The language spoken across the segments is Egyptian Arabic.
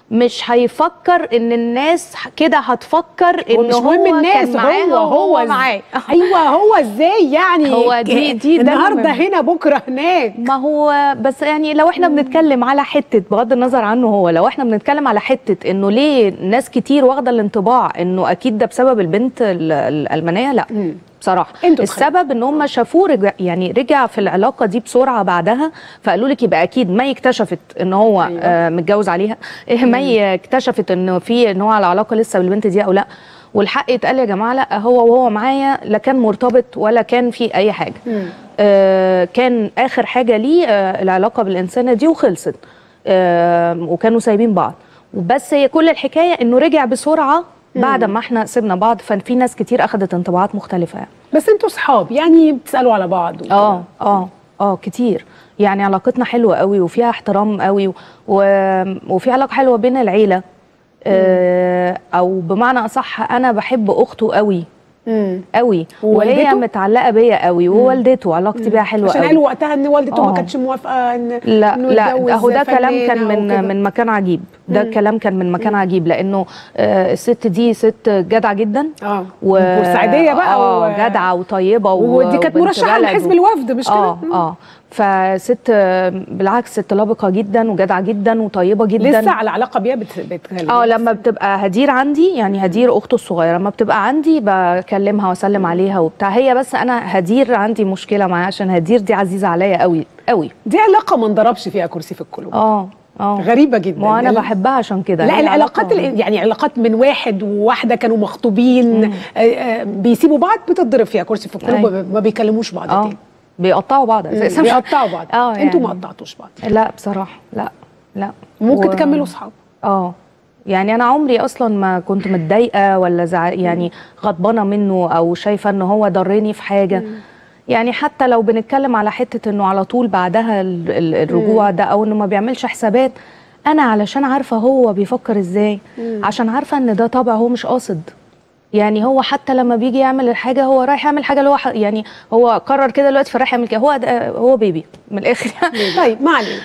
مش هيفكر ان الناس كده هتفكر هو ان مش هو مهم الناس كان معاها هو هو وهو إز- معاه ايوه هو ازاي يعني هو دي- دي ده النهارده المهم. هنا بكره هناك ما هو بس يعني لو احنا بنتكلم على حته بغض النظر عنه هو لو احنا بنتكلم على حته انه ليه ناس كتير واخده الانطباع انه اكيد ده بسبب البنت ال- الالمانيه لا مم. بصراحه انتوا السبب ان هم شافوه رجع يعني رجع في العلاقه دي بسرعه بعدها فقالوا لك يبقى اكيد ما اكتشفت ان هو أيوة. آه متجوز عليها إيه ما اكتشفت انه في ان هو على علاقه لسه بالبنت دي او لا والحق يتقال يا جماعه لا هو وهو معايا لا كان مرتبط ولا كان في اي حاجه مم. آه كان اخر حاجه ليه آه العلاقه بالانسانه دي وخلصت آه وكانوا سايبين بعض وبس هي كل الحكايه انه رجع بسرعه بعد ما احنا سيبنا بعض ففي ناس كتير اخذت انطباعات مختلفه يعني. بس انتوا صحاب يعني بتسالوا على بعض وكده. اه اه اه كتير يعني علاقتنا حلوه قوي وفيها احترام قوي و... و- وفي علاقه حلوه بين العيله آه او بمعنى اصح انا بحب اخته قوي مم. قوي وهي ووالدته؟ متعلقه بيا قوي ووالدته علاقتي بيها حلوه عشان قوي قالوا وقتها ان والدته ما آه. كانتش موافقه ان لا إنه لا يتجوز اهو ده كلام كان فنانة من وكده. من مكان عجيب ده كلام كان من مكان عجيب لانه آه الست دي ست جدعه جدا اه و بورسعيديه بقى اه و- جدعه وطيبه و- ودي كانت وبنت مرشحه بلد لحزب و- الوفد مش كده اه اه فست آه، بالعكس ست لبقه جدا وجدعه جدا وطيبه جدا لسه على علاقه بيها بت- بتكلم اه لما بتبقى هدير عندي يعني هدير اخته الصغيره لما بتبقى عندي بكلمها واسلم عليها وبتاع هي بس انا هدير عندي مشكله معاها عشان هدير دي عزيزه عليا قوي قوي دي علاقه ما انضربش فيها كرسي في القلوب اه اه غريبه جدا ما انا ال- بحبها عشان كده لا هي العلاقات علاقة- ال- يعني علاقات من واحد وواحده كانوا مخطوبين آه، آه، بيسيبوا بعض بتتضرب فيها كرسي في القلوب أيوة. ما- ما بيكلموش بعض اه تاني بيقطعوا بعض اساسا بيقطعوا بعض اه انتوا ما يعني. قطعتوش بعض لا بصراحه لا لا ممكن و- تكملوا صحاب اه يعني انا عمري اصلا ما كنت متضايقه ولا زع... يعني غضبانه منه او شايفه ان هو ضرني في حاجه يعني حتى لو بنتكلم على حته انه على طول بعدها ال- ال- الرجوع ده او انه ما بيعملش حسابات انا علشان عارفه هو بيفكر ازاي عشان عارفه ان ده طبع هو مش قاصد يعني هو حتى لما بيجي يعمل الحاجه هو رايح يعمل حاجه اللي هو ح- يعني هو قرر كده دلوقتي فرايح يعمل كده هو ده هو بيبي من الاخر يعني طيب ما علينا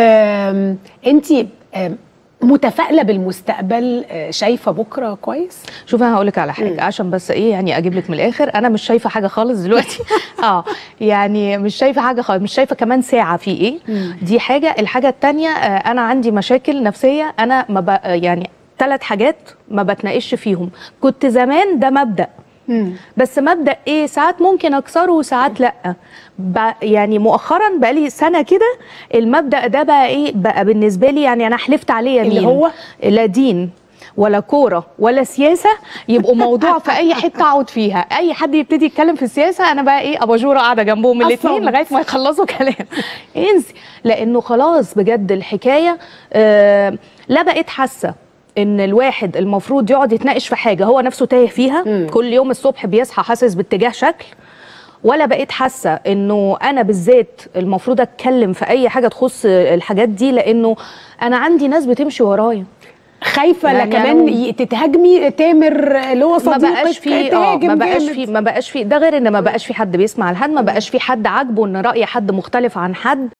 انت متفائله بالمستقبل آه، شايفه بكره كويس شوفي انا هقول لك على حاجه عشان بس ايه يعني اجيب لك من الاخر انا مش شايفه حاجه خالص دلوقتي اه يعني مش شايفه حاجه خالص مش شايفه كمان ساعه في ايه دي حاجه الحاجه التانية آه انا عندي مشاكل نفسيه انا ما ب... آه، يعني ثلاث حاجات ما بتناقش فيهم كنت زمان ده مبدا بس مبدا ايه ساعات ممكن اكسره وساعات لا ب... يعني مؤخرا بقالي سنه كده المبدا ده بقى ايه بقى بالنسبه لي يعني انا حلفت عليه يمين اللي هو؟ لا دين ولا كوره ولا سياسه يبقوا موضوع في اي حته اقعد فيها اي حد يبتدي يتكلم في السياسه انا بقى ايه اباجوره قاعده جنبهم الاثنين أصلاً. لغايه ما يخلصوا كلام انسي لانه خلاص بجد الحكايه آه لا بقيت حاسه ان الواحد المفروض يقعد يتناقش في حاجه هو نفسه تايه فيها مم. كل يوم الصبح بيصحى حاسس باتجاه شكل ولا بقيت حاسه انه انا بالذات المفروض اتكلم في اي حاجه تخص الحاجات دي لانه انا عندي ناس بتمشي ورايا خايفه لا يعني كمان أنا- ي- تتهاجمي تامر اللي هو ما صديقك بقاش في اه تهاجم ما بقاش جامد. في ما بقاش في ده غير ان ما بقاش في حد بيسمع لحد ما بقاش في حد عاجبه ان راي حد مختلف عن حد